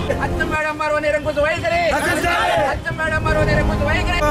అచ్చం మేడం మరో నిరంకుశ వైఖరి అచ్చం మేడం మరో నిరంకుశ వైఖరి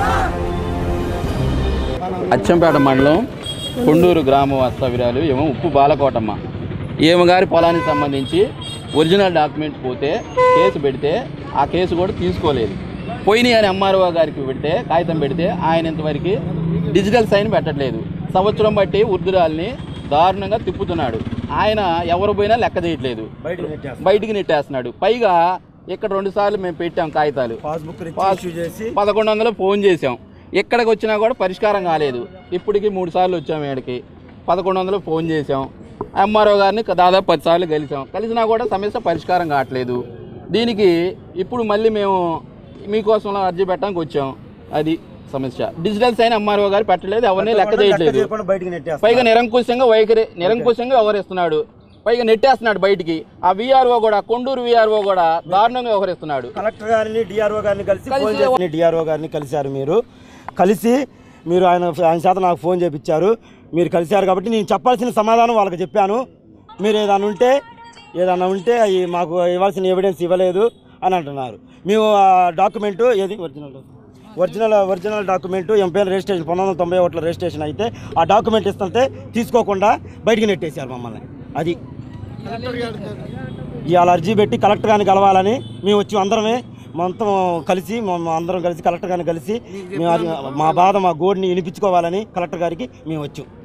అచ్చంపేట మండలం కొండూరు గ్రామ వాస్తవ్యురాలు ఏమో ఉప్పు బాలకోటమ్మ ఈమె గారి పొలానికి సంబంధించి ఒరిజినల్ డాక్యుమెంట్ పోతే కేసు పెడితే ఆ కేసు కూడా తీసుకోలేదు పోయినాయి అని ఎంఆర్ఓ గారికి పెడితే కాగితం పెడితే ఆయన ఇంతవరకు డిజిటల్ సైన్ పెట్టట్లేదు సంవత్సరం బట్టి వృద్ధురాల్ని దారుణంగా తిప్పుతున్నాడు ఆయన ఎవరు పోయినా లెక్క చేయట్లేదు బయటికి నెట్టేస్తున్నాడు పైగా ఇక్కడ రెండు సార్లు మేము పెట్టాం కాగితాలు పాస్బుక్ పాస్- ఇష్యూ చేసి పదకొండు వందలు ఫోన్ చేసాం ఇక్కడికి వచ్చినా కూడా పరిష్కారం కాలేదు ఇప్పటికి మూడు సార్లు వచ్చాం ఇక్కడికి పదకొండు వందలు ఫోన్ చేసాం ఎంఆర్ఓ గారిని దాదాపు పది సార్లు కలిసాం కలిసినా కూడా సమస్య పరిష్కారం కావట్లేదు దీనికి ఇప్పుడు మళ్ళీ మేము మీకోసం అర్జీ పెట్టడానికి వచ్చాం అది సమస్య డిజిటల్ సైన్ ఎంఆర్ఓ గారు పెట్టలేదు ఎవరిని లెక్క చేయట్లేదు చేయకుండా బయటికి నెట్టేస్తారు పైగా నిరంకుశంగా వైఖరి నిరంకుశంగా వ్యవహరిస్తున్నాడు పైగా నెట్టేస్తున్నాడు బయటికి ఆ విఆర్ఓ కూడా కొండూరు విఆర్ఓ కూడా దారుణంగా వ్యవహరిస్తున్నాడు కలెక్టర్ గారిని డిఆర్ఓ గారిని కలిసి కలిసి ఫోన్ చేసి డిఆర్ఓ గారిని కలిశారు మీరు కలిసి మీరు ఆయన ఆయన చేత నాకు ఫోన్ చేయించారు మీరు కలిశారు కాబట్టి నేను చెప్పాల్సిన సమాధానం వాళ్ళకి చెప్పాను మీరు ఏదైనా ఉంటే ఏదైనా ఉంటే అవి మాకు ఇవ్వాల్సిన ఎవిడెన్స్ ఇవ్వలేదు అని అంటున్నారు మేము ఆ డాక్యుమెంటు ఏది original original original document MPL registration పంతొమ్మిది వందల తొంభై ఒకటిలో రిజిస్ట్రేషన్ అయితే ఆ డాక్యుమెంట్ ఇస్తుంటే తీసుకోకుండా బయటికి నెట్టేశారు మమ్మల్ని అది ఇవాళ అర్జీ పెట్టి కలెక్టర్ గారిని కలవాలని మేము వచ్చి అందరమే మొత్తం కలిసి మా అందరం కలిసి కలెక్టర్ గారిని కలిసి మేము అది- మా బాధ మా గోడిని వినిపించుకోవాలని కలెక్టర్ గారికి మేము వచ్చాం